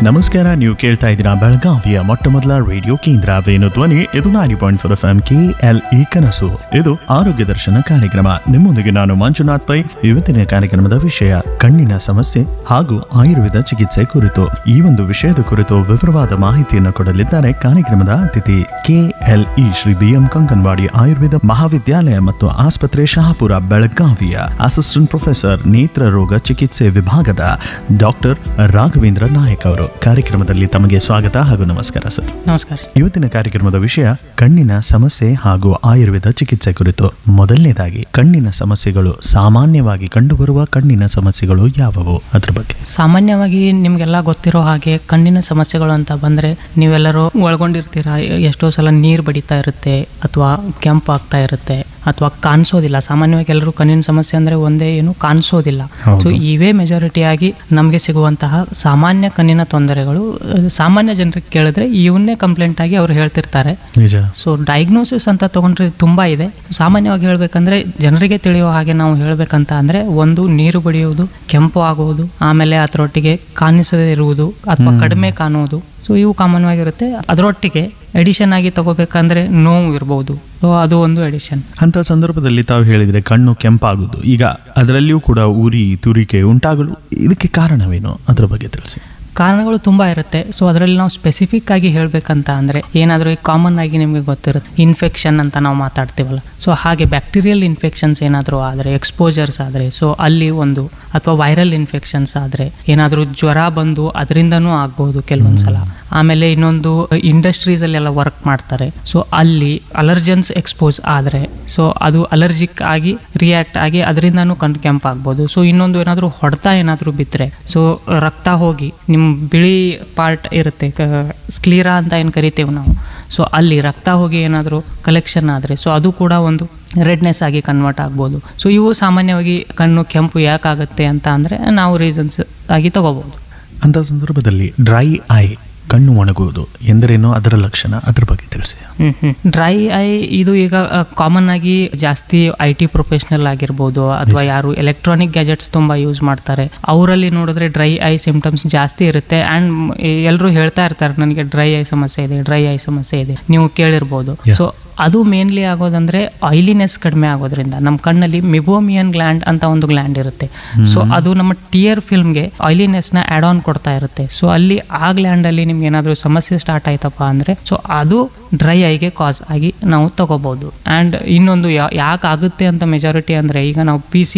ನಮಸ್ಕಾರ ನೀವು ಕೇಳ್ತಾ ಇದ್ದೀರಾ ಬೆಳಗಾವಿಯ ಮೊಟ್ಟ ಮೊದಲ ರೇಡಿಯೋ ಕೇಂದ್ರ ವೇಣು ಧ್ವನಿ ಇದು ninety point four F M K L E ಕನಸು ಇದು ಆರೋಗ್ಯ ದರ್ಶನ ಕಾರ್ಯಕ್ರಮ ನಿಮ್ಮೊಂದಿಗೆ ನಾನು ಮಂಜುನಾಥ್ ಪೈ ಇವತ್ತಿನ ಕಾರ್ಯಕ್ರಮದ ವಿಷಯ ಕಣ್ಣಿನ ಸಮಸ್ಯೆ ಹಾಗೂ ಆಯುರ್ವೇದ ಚಿಕಿತ್ಸೆ ಕುರಿತು ಈ ಒಂದು ವಿಷಯದ ಕುರಿತು ವಿವರವಾದ ಮಾಹಿತಿಯನ್ನು ಕೊಡಲಿದ್ದಾರೆ ಕಾರ್ಯಕ್ರಮದ ಅತಿಥಿ K L E Shri B M Kankanwadi Ayurveda Mahavidyalaya ಮತ್ತು ಆಸ್ಪತ್ರೆ ಶಹಾಪುರ ಬೆಳಗಾವಿಯ ಅಸಿಸ್ಟೆಂಟ್ ಪ್ರೊಫೆಸರ್ ನೇತ್ರ ರೋಗ ಚಿಕಿತ್ಸೆ ವಿಭಾಗದ ಡಾಕ್ಟರ್ ರಾಘವೇಂದ್ರ ನಾಯಕ್ ಅವರು ಕಾರ್ಯಕ್ರಮದಲ್ಲಿ ತಮಗೆ ಸ್ವಾಗತ ಹಾಗೂ ನಮಸ್ಕಾರ ಸರ್ ನಮಸ್ಕಾರ ಇವತ್ತಿನ ಕಾರ್ಯಕ್ರಮದ ವಿಷಯ ಕಣ್ಣಿನ ಸಮಸ್ಯೆ ಹಾಗೂ ಆಯುರ್ವೇದ ಚಿಕಿತ್ಸೆ ಕುರಿತು ಮೊದಲನೇದಾಗಿ ಕಣ್ಣಿನ ಸಮಸ್ಯೆಗಳು ಸಾಮಾನ್ಯವಾಗಿ ಕಂಡುಬರುವ ಕಣ್ಣಿನ ಸಮಸ್ಯೆಗಳು ಯಾವುವು ಅದ್ರ ಬಗ್ಗೆ ಸಾಮಾನ್ಯವಾಗಿ ನಿಮಗೆಲ್ಲ ಗೊತ್ತಿರೋ ಹಾಗೆ ಕಣ್ಣಿನ ಸಮಸ್ಯೆಗಳು ಅಂತ ಬಂದರೆ ನೀವೆಲ್ಲರೂ ಒಳಗೊಂಡಿರ್ತೀರಾ ಎಷ್ಟೋ ಸಲ ನೀರು ಬಡಿತಾ ಇರುತ್ತೆ ಅಥವಾ ಕೆಂಪು ಆಗ್ತಾ ಇರುತ್ತೆ ಅಥವಾ ಕಾಣಿಸೋದಿಲ್ಲ ಸಾಮಾನ್ಯವಾಗಿ ಎಲ್ಲರೂ ಕಣ್ಣಿನ ಸಮಸ್ಯೆ ಅಂದರೆ ಒಂದೇ ಏನು ಕಾಣಿಸೋದಿಲ್ಲ ಹೌದು. ಸೊ ಇವೇ ಮೆಜಾರಿಟಿ ಆಗಿ ನಮಗೆ ಸಿಗುವಂತಹ ಸಾಮಾನ್ಯ ಕಣ್ಣಿನ ತೊಂದರೆಗಳು ಅಹ್, ಸಾಮಾನ್ಯ ಜನರಿಗೆ ಕೇಳಿದ್ರೆ ಇವನ್ನೇ ಕಂಪ್ಲೇಂಟ್ ಆಗಿ ಅವ್ರು ಹೇಳ್ತಿರ್ತಾರೆ ನಿಜ ಸೊ ಡಯಾಗ್ನೋಸಿಸ್ ಅಂತ ತಗೊಂಡ್ರೆ ತುಂಬ ಇದೆ ಸಾಮಾನ್ಯವಾಗಿ ಹೇಳ್ಬೇಕಂದ್ರೆ ಜನರಿಗೆ ತಿಳಿಯೋ ಹಾಗೆ ನಾವು ಹೇಳ್ಬೇಕಂತ ಅಂದ್ರೆ ಒಂದು ನೀರು ಬಡಿಯುವುದು ಕೆಂಪು ಆಗುವುದು ಆಮೇಲೆ ಅದರೊಟ್ಟಿಗೆ ಕಾಣಿಸದೇ ಇರುವುದು ಅಥವಾ ಕಡಿಮೆ ಕಾಣುವುದು ಸೊ ಇವು ಕಾಮನ್ ಆಗಿರುತ್ತೆ ಅದರೊಟ್ಟಿಗೆ ಎಡಿಷನ್ ಆಗಿ ತಗೋಬೇಕಂದ್ರೆ ನೋವು ಇರ್ಬೋದು ಸೊ ಅದು ಒಂದು ಎಡಿಷನ್ ಅಂತ ಸಂದರ್ಭದಲ್ಲಿ ತಾವು ಹೇಳಿದ್ರೆ ಕಣ್ಣು ಕೆಂಪಾಗುವುದು ಈಗ ಅದರಲ್ಲಿಯೂ ಕೂಡ ಉರಿ ತುರಿಕೆ ಉಂಟಾಗಲು ಇದಕ್ಕೆ ಕಾರಣವೇನು ಅದರ ಬಗ್ಗೆ ತಿಳಿಸಿ ಕಾರಣಗಳು ತುಂಬ ಇರುತ್ತೆ ಸೊ ಅದರಲ್ಲಿ ನಾವು ಸ್ಪೆಸಿಫಿಕ್ ಆಗಿ ಹೇಳಬೇಕಂತ ಅಂದರೆ ಏನಾದರೂ ಈ ಕಾಮನ್ ಆಗಿ ನಿಮಗೆ ಗೊತ್ತಿರುತ್ತೆ ಇನ್ಫೆಕ್ಷನ್ ಅಂತ ನಾವು ಮಾತಾಡ್ತೀವಲ್ಲ ಸೊ ಹಾಗೆ ಬ್ಯಾಕ್ಟೀರಿಯಲ್ ಇನ್ಫೆಕ್ಷನ್ಸ್ ಏನಾದರೂ ಆದರೆ ಎಕ್ಸ್ಪೋಜರ್ಸ್ ಆದರೆ ಸೊ ಅಲ್ಲಿ ಒಂದು ಅಥವಾ ವೈರಲ್ ಇನ್ಫೆಕ್ಷನ್ಸ್ ಆದರೆ ಏನಾದರೂ ಜ್ವರ ಬಂದು ಅದರಿಂದನೂ ಆಗ್ಬೋದು ಕೆಲವೊಂದು ಸಲ ಆಮೇಲೆ ಇನ್ನೊಂದು ಇಂಡಸ್ಟ್ರೀಸಲ್ಲೆಲ್ಲ ವರ್ಕ್ ಮಾಡ್ತಾರೆ ಸೊ ಅಲ್ಲಿ ಅಲರ್ಜನ್ಸ್ ಎಕ್ಸ್ಪೋಸ್ ಆದರೆ ಸೊ ಅದು ಅಲರ್ಜಿಕ್ ಆಗಿ ರಿಯಾಕ್ಟ್ ಆಗಿ ಅದರಿಂದನೂ ಕಣ್ಣು ಕೆಂಪಾಗ್ಬೋದು ಸೊ ಇನ್ನೊಂದು ಏನಾದರೂ ಹೊಡೆತ ಏನಾದರೂ ಬಿದ್ದರೆ ಸೊ ರಕ್ತ ಹೋಗಿ ನಿಮ್ಮ ಬಿಳಿ ಪಾರ್ಟ್ ಇರುತ್ತೆ ಸ್ಕ್ಲೀರಾ ಅಂತ ಏನು ಕರಿತೇವೆ ನಾವು ಸೊ ಅಲ್ಲಿ ರಕ್ತ ಹೋಗಿ ಏನಾದರೂ ಕಲೆಕ್ಷನ್ ಆದರೆ ಸೊ ಅದು ಕೂಡ ಒಂದು ರೆಡ್ನೆಸ್ ಆಗಿ ಕನ್ವರ್ಟ್ ಆಗ್ಬೋದು ಸೊ ಇವು ಸಾಮಾನ್ಯವಾಗಿ ಕಣ್ಣು ಕೆಂಪು ಯಾಕಾಗುತ್ತೆ ಅಂತ ಅಂದರೆ ನಾವು ರೀಸನ್ಸ್ ಆಗಿ ತಗೋಬೋದು ಅಂತ ಸಂದರ್ಭದಲ್ಲಿ ಡ್ರೈ ಐ ಕಣ್ಣು ಒಣಗುವುದು ಎಂದರೇನು ಅದರ ಲಕ್ಷಣ ಅದರ ಬಗ್ಗೆ ತಿಳಿಸಿ ಡ್ರೈ ಐ ಇದು ಈಗ ಕಾಮನ್ ಆಗಿ ಜಾಸ್ತಿ ಐ ಟಿ ಪ್ರೊಫೆಷನಲ್ ಆಗಿರ್ಬೋದು ಅಥವಾ ಯಾರು ಎಲೆಕ್ಟ್ರಾನಿಕ್ ಗ್ಯಾಜೆಟ್ಸ್ ತುಂಬಾ ಯೂಸ್ ಮಾಡ್ತಾರೆ ಅವರಲ್ಲಿ ನೋಡಿದ್ರೆ ಡ್ರೈ ಐ ಸಿಂಪ್ಟಮ್ಸ್ ಜಾಸ್ತಿ ಇರುತ್ತೆ ಆ್ಯಂಡ್ ಎಲ್ಲರೂ ಹೇಳ್ತಾ ಇರ್ತಾರೆ ನನಗೆ ಡ್ರೈ ಐ ಸಮಸ್ಯೆ ಇದೆ ಡ್ರೈ ಐ ಸಮಸ್ಯೆ ಇದೆ ನೀವು ಕೇಳಿರ್ಬೋದು Yeah. ಸೊ ಅದು ಮೇನ್ಲಿ ಆಗೋದಂದ್ರೆ ಆಯಿಲಿನೆಸ್ ಕಡಿಮೆ ಆಗೋದ್ರಿಂದ ನಮ್ಮ ಕಣ್ಣಲ್ಲಿ ಮಿಬೋಮಿಯನ್ ಗ್ಲ್ಯಾಂಡ್ ಅಂತ ಒಂದು ಗ್ಲ್ಯಾಂಡ್ ಇರುತ್ತೆ ಸೊ ಅದು ನಮ್ಮ ಟಿಯರ್ ಫಿಲ್ಮ್ಗೆ ಆಯಿಲಿನೆಸ್ನ ಆ್ಯಡ್ ಆನ್ ಕೊಡ್ತಾ ಇರುತ್ತೆ ಸೊ ಅಲ್ಲಿ ಆ ಗ್ಲ್ಯಾಂಡಲ್ಲಿ ನಿಮ್ಗೆ ಏನಾದರೂ ಸಮಸ್ಯೆ ಸ್ಟಾರ್ಟ್ ಆಯ್ತಪ್ಪ ಅಂದರೆ ಸೊ ಅದು ಡ್ರೈ ಐಗೆ ಕಾಸ್ ಆಗಿ ನಾವು ತಗೋಬಹುದು ಆ್ಯಂಡ್ ಇನ್ನೊಂದು ಯಾಕೆ ಆಗುತ್ತೆ ಅಂತ ಮೆಜಾರಿಟಿ ಅಂದರೆ ಈಗ ನಾವು ಪಿ ಸಿ